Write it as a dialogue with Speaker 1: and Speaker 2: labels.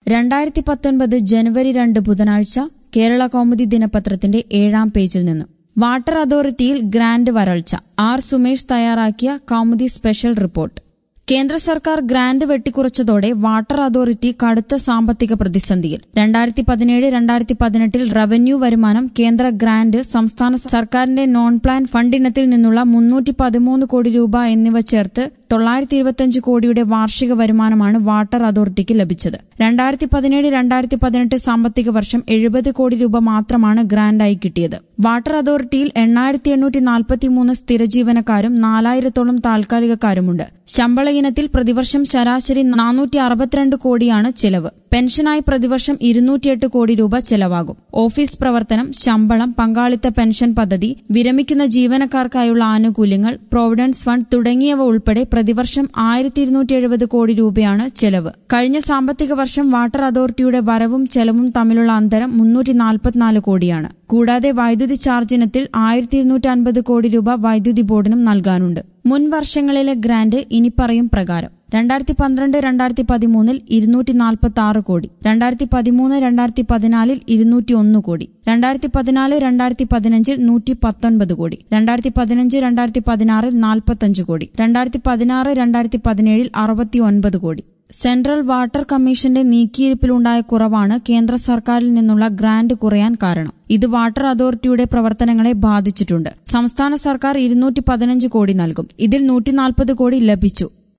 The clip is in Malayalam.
Speaker 1: രണ്ടായിരത്തി പത്തൊൻപത് ജനുവരി രണ്ട് ബുധനാഴ്ച കേരള കൗമുദി ദിനപത്രത്തിന്റെ ഏഴാം പേജിൽ നിന്ന് വാട്ടർ അതോറിറ്റിയിൽ ഗ്രാന്റ് വരൾച്ച ആർ സുമേഷ് തയ്യാറാക്കിയ കൗമുദി സ്പെഷ്യൽ റിപ്പോർട്ട് കേന്ദ്ര സർക്കാർ ഗ്രാന്റ് വെട്ടിക്കുറച്ചതോടെ വാട്ടർ അതോറിറ്റി കടുത്ത സാമ്പത്തിക പ്രതിസന്ധിയിൽ രണ്ടായിരത്തി പതിനേഴ് രണ്ടായിരത്തി പതിനെട്ടിൽ റവന്യൂ വരുമാനം കേന്ദ്ര ഗ്രാന്റ് സംസ്ഥാന സർക്കാരിന്റെ നോൺ പ്ലാൻ ഫണ്ടിനത്തിൽ നിന്നുള്ള മുന്നൂറ്റി പതിമൂന്ന് കോടി രൂപ എന്നിവ ചേർത്ത് തൊള്ളായിരത്തി ഇരുപത്തിയഞ്ച് കോടിയുടെ വാർഷിക വരുമാനമാണ് വാട്ടർ അതോറിറ്റിക്ക് ലഭിച്ചത് രണ്ടായിരത്തി പതിനേഴ് രണ്ടായിരത്തി പതിനെട്ട് സാമ്പത്തിക വർഷം എഴുപത് കോടി രൂപ മാത്രമാണ് ഗ്രാന്റായി കിട്ടിയത് വാട്ടർ അതോറിറ്റിയിൽ എണ്ണായിരത്തി എണ്ണൂറ്റി നാൽപ്പത്തിമൂന്ന് സ്ഥിര ജീവനക്കാരും നാലായിരത്തോളം താൽക്കാലികക്കാരുമുണ്ട് ശമ്പള ഇനത്തിൽ പ്രതിവർഷം ശരാശരി നാനൂറ്റി അറുപത്തിരണ്ട് കോടിയാണ് ചെലവ് പെൻഷനായി പ്രതിവർഷം ഇരുന്നൂറ്റിയെട്ട് കോടി രൂപ ചെലവാകും ഓഫീസ് പ്രവർത്തനം ശമ്പളം പങ്കാളിത്ത പെൻഷൻ പദ്ധതി വിരമിക്കുന്ന ജീവനക്കാർക്കായുള്ള ആനുകൂല്യങ്ങൾ പ്രോവിഡൻസ് ഫണ്ട് തുടങ്ങിയവ ഉൾപ്പെടെ പ്രതിവർഷം ആയിരത്തി ഇരുന്നൂറ്റി എഴുപത് കോടി രൂപയാണ് ചെലവ് കഴിഞ്ഞ സാമ്പത്തിക വർഷം വാട്ടർ അതോറിറ്റിയുടെ വരവും ചെലവും തമ്മിലുള്ള അന്തരം മുന്നൂറ്റി നാൽപ്പത്തിനാല് കോടിയാണ് കൂടാതെ വൈദ്യുതി ചാർജ് ഇനത്തിൽ ആയിരത്തി ഇരുന്നൂറ്റി അൻപത് കോടി രൂപ വൈദ്യുതി ബോർഡിനും നൽകാനുണ്ട് മുൻ വർഷങ്ങളിലെ ഗ്രാന്റ് ഇനി പറയും പ്രകാരം രണ്ടായിരത്തി പന്ത്രണ്ട് രണ്ടായിരത്തി പതിമൂന്നിൽ ഇരുന്നൂറ്റി നാൽപ്പത്തി ആറ് കോടി രണ്ടായിരത്തി പതിമൂന്ന് രണ്ടായിരത്തി പതിനാലിൽ ഇരുന്നൂറ്റി ഒന്ന് കോടി രണ്ടായിരത്തി പതിനാല് രണ്ടായിരത്തി പതിനഞ്ചിൽ നൂറ്റി പത്തൊൻപത് കോടി രണ്ടായിരത്തി പതിനഞ്ച് രണ്ടായിരത്തി പതിനാറിൽ നാൽപ്പത്തഞ്ച് കോടി രണ്ടായിരത്തി പതിനാറ് രണ്ടായിരത്തി പതിനേഴിൽ അറുപത്തി ഒൻപത് കോടി സെൻട്രൽ വാട്ടർ കമ്മീഷന്റെ നീക്കിയിരിപ്പിലുണ്ടായ കുറവാണ് കേന്ദ്ര സർക്കാരിൽ നിന്നുള്ള ഗ്രാന്റ് കുറയാൻ കാരണം ഇത് വാട്ടർ അതോറിറ്റിയുടെ പ്രവർത്തനങ്ങളെ ബാധിച്ചിട്ടുണ്ട് സംസ്ഥാന സർക്കാർ ഇരുന്നൂറ്റി പതിനഞ്ച് കോടി നൽകും ഇതിൽ നൂറ്റി നാൽപ്പത് കോടി ലഭിച്ചു